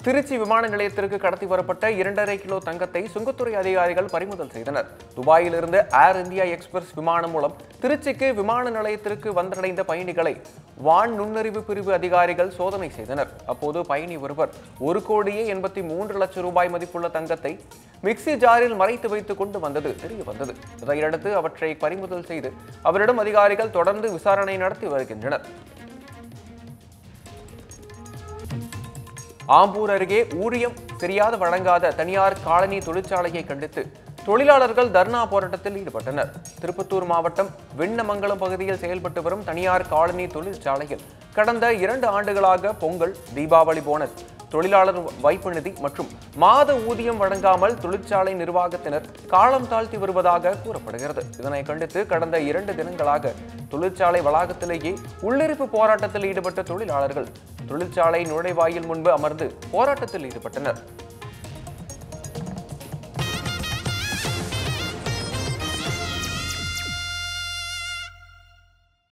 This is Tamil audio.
திருச்சி விமான நிலையத்திற்கு கடத்தி வரப்பட்ட இரண்டரை கிலோ தங்கத்தை சுங்கத்துறை அதிகாரிகள் பறிமுதல் செய்தனர் துபாயிலிருந்து ஏர் இந்தியா எக்ஸ்பிரஸ் விமானம் மூலம் திருச்சிக்கு விமான நிலையத்திற்கு வந்தடைந்த பயணிகளை வான் நுண்ணறிவு பிரிவு அதிகாரிகள் சோதனை செய்தனர் அப்போது பயணி ஒருவர் ஒரு கோடியே எண்பத்தி மூன்று லட்சம் ரூபாய் மதிப்புள்ள தங்கத்தை மிக்ஸி ஜாரில் மறைத்து வைத்துக் கொண்டு வந்தது தெரிய வந்தது இதையடுத்து அவற்றை பறிமுதல் செய்து அவரிடம் அதிகாரிகள் தொடர்ந்து விசாரணை நடத்தி வருகின்றனர் ஆம்பூர் அருகே ஊழியம் தெரியாத வழங்காத தனியார் காலனி தொழிற்சாலையை கண்டித்து தொழிலாளர்கள் தர்ணா போராட்டத்தில் ஈடுபட்டனர் திருப்பத்தூர் மாவட்டம் வெண்ணமங்கலம் பகுதியில் செயல்பட்டு வரும் தனியார் காலனி தொழிற்சாலையில் கடந்த இரண்டு ஆண்டுகளாக பொங்கல் தீபாவளி போனஸ் தொழிலாளர் வைப்பு நிதி மற்றும் மாத ஊதியம் வழங்காமல் தொழிற்சாலை நிர்வாகத்தினர் காலம் தாழ்த்தி வருவதாக கூறப்படுகிறது இதனை கண்டித்து கடந்த இரண்டு தினங்களாக தொழிற்சாலை வளாகத்திலேயே உள்ளிருப்பு போராட்டத்தில் ஈடுபட்ட தொழிலாளர்கள் தொழிற்சாலை நுழைவாயில் முன்பு அமர்ந்து போராட்டத்தில் ஈடுபட்டனர்